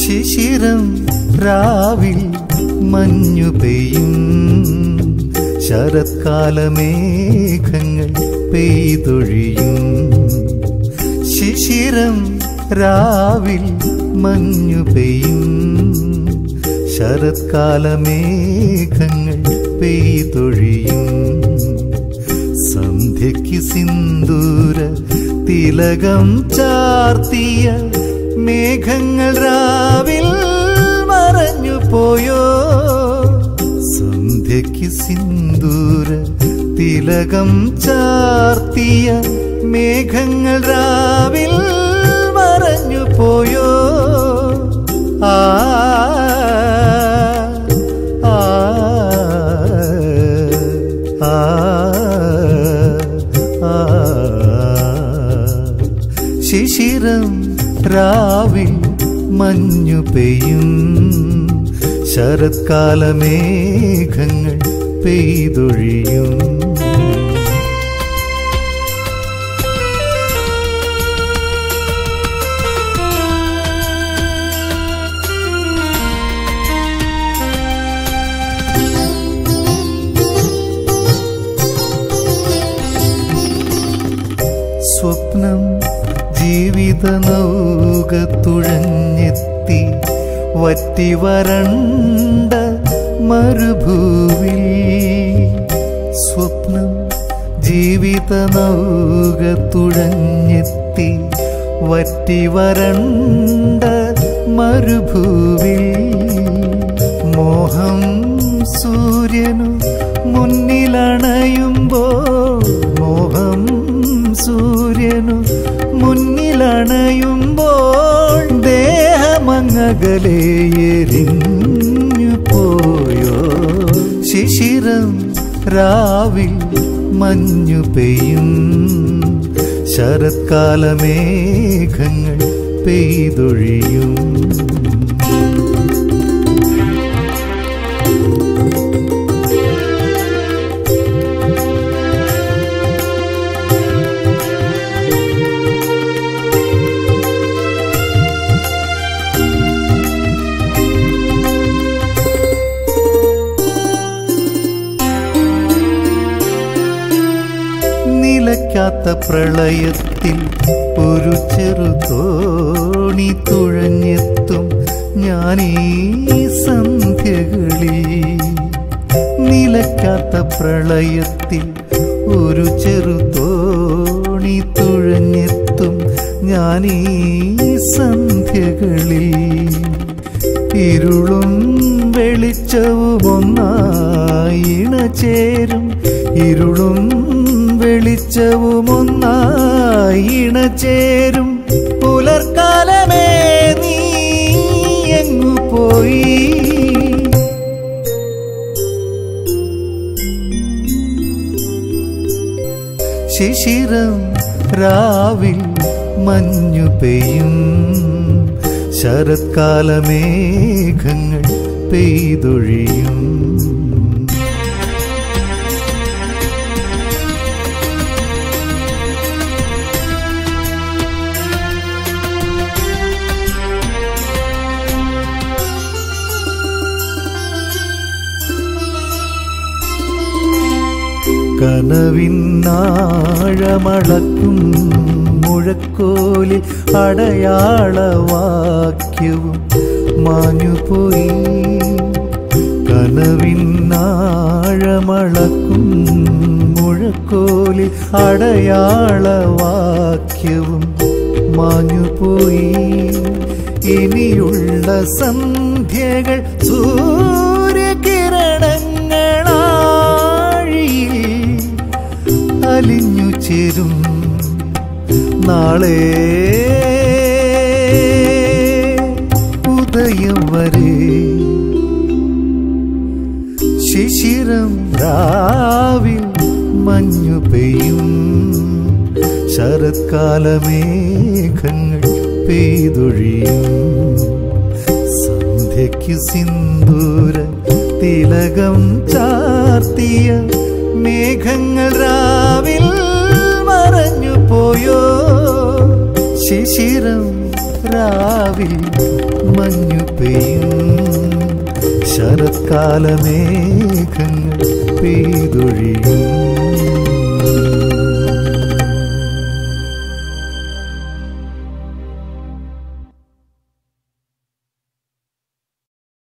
ശിശിരം രാവിൽ മഞ്ഞു പെയ്യും ശരത്കാലമേഘങ്ങൾ പെയ്തൊഴിയും ശിശിരം രാവിൽ മഞ്ഞു പെയ്യും ശരത്കാലമേഘങ്ങൾ പെയ്തൊഴിയും സന്ധ്യയ്ക്ക് സിന്ദൂര തിലകം ചാർത്തിയ മേഘങ്ങൾ രാവിൽ മറഞ്ഞു പോയോ സന്ധ്യയ്ക്ക് സിന്ദൂര തിലകം ചാർത്തിയ മേഘങ്ങൾ രാവിൽ മറഞ്ഞു പോയോ ആ ആ ആ ആ ശിശിരം രാവിൽ മഞ്ഞു പെയ്യും ശരത്കാലമേഘങ്ങൾ പെയ്തൊഴിയും സ്വപ്നം ജീവിത നൗക തുഴഞ്ഞെത്തി വറ്റി വരണ്ട മരുഭൂവിൽ സ്വപ്നം ജീവിത നൗക തുഴഞ്ഞെത്തി വറ്റി വരണ്ട മരുഭൂവിൽ മോഹം സൂര്യനു മുന്നിലണയുമ്പോൾ മോഹം സൂര്യനു മുന്നിലണയുമ്പോൾ ദേഹമങ്ങകലെ എരിഞ്ഞു പോയോ ശിശിരം രാവിൽ മഞ്ഞു പെയ്യും ശരത്കാലമേഘങ്ങൾ പെയ്തൊഴിയും നിലയ്ക്കാത്ത പ്രളയത്തിൽ ഒരു ചെറുതോണി തുഴഞ്ഞെത്തും ഞാനീ സന്ധ്യകളിൽ നിലയ്ക്കാത്ത പ്രളയത്തിൽ ഒരു ചെറുതോണി തുഴഞ്ഞെത്തും ഞാനീ സന്ധ്യകളിൽ ഇരുളും വെളിച്ചവും ഒന്നായി ഇണചേരും ഇരുളും വെളിച്ചവും ഒന്നായി ഇണചേരും പുലർക്കാലമേ നീ എങ്ങു പോയി ശിശിരം രാവിൽ മഞ്ഞു പെയ്യും ശരത്കാലമേഘങ്ങൾ പെയ്തൊഴിയും കനവിന്നാഴമളക്കും മുഴക്കോലിൽ അടയാളവാക്യവും മാഞ്ഞുപോയി കനവിന്നാഴമളക്കും മുഴക്കോലിൽ അടയാളവാക്യവും മാഞ്ഞുപോയി ഇനിയുള്ള സന്ധ്യകൾ സൂര്യകിരണങ്ങളാഴിയിൽ അലിഞ്ഞു ചേരും നാളെ ഉദയം വരെ ശിശിരം രാവിൽ മഞ്ഞു പെയ്യും ശരത്കാലമേഘങ്ങൾ പെയ്തൊഴിയും സന്ധ്യയ്ക്ക് സിന്ദൂര തിലകം ചാർത്തിയ മേഘങ്ങൾ രാവിൽ മറഞ്ഞു പോയോ ശിശിരം രാവിൽ മഞ്ഞു പെയ്യും ശരത്കാല മേഘങ്ങൾ പെയ്തൊഴിയും